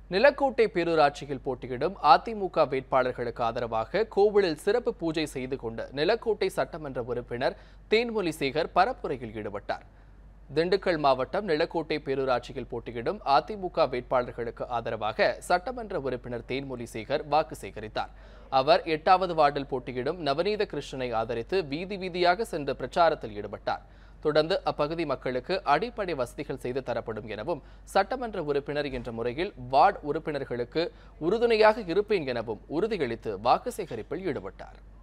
நிலக்கோட்டை பேரூராட்சியில் போட்டியிடும் அதிமுக வேட்பாளர்களுக்கு ஆதரவாக கோவிலில் சிறப்பு பூஜை செய்து கொண்டு நிலக்கோட்டை சட்டமன்ற உறுப்பினர் தேன்மொழி சேகர் பரப்புரையில் ஈடுபட்டார் திண்டுக்கல் மாவட்டம் நிலக்கோட்டை பேரூராட்சியில் போட்டியிடும் அதிமுக வேட்பாளர்களுக்கு ஆதரவாக சட்டமன்ற உறுப்பினர் தேன்மொழி சேகர் வாக்கு சேகரித்தார் அவர் எட்டாவது வார்டில் போட்டியிடும் நவநீத கிருஷ்ணனை ஆதரித்து வீதி வீதியாக சென்று பிரச்சாரத்தில் ஈடுபட்டார் தொடர்ந்து அப்பகுதி மக்களுக்கு அடிப்படை வசதிகள் செய்து தரப்படும் எனவும் சட்டமன்ற உறுப்பினர் என்ற முறையில் வார்டு உறுப்பினர்களுக்கு உறுதுணையாக இருப்பேன் எனவும் உறுதியளித்து வாக்கு சேகரிப்பில் ஈடுபட்டார்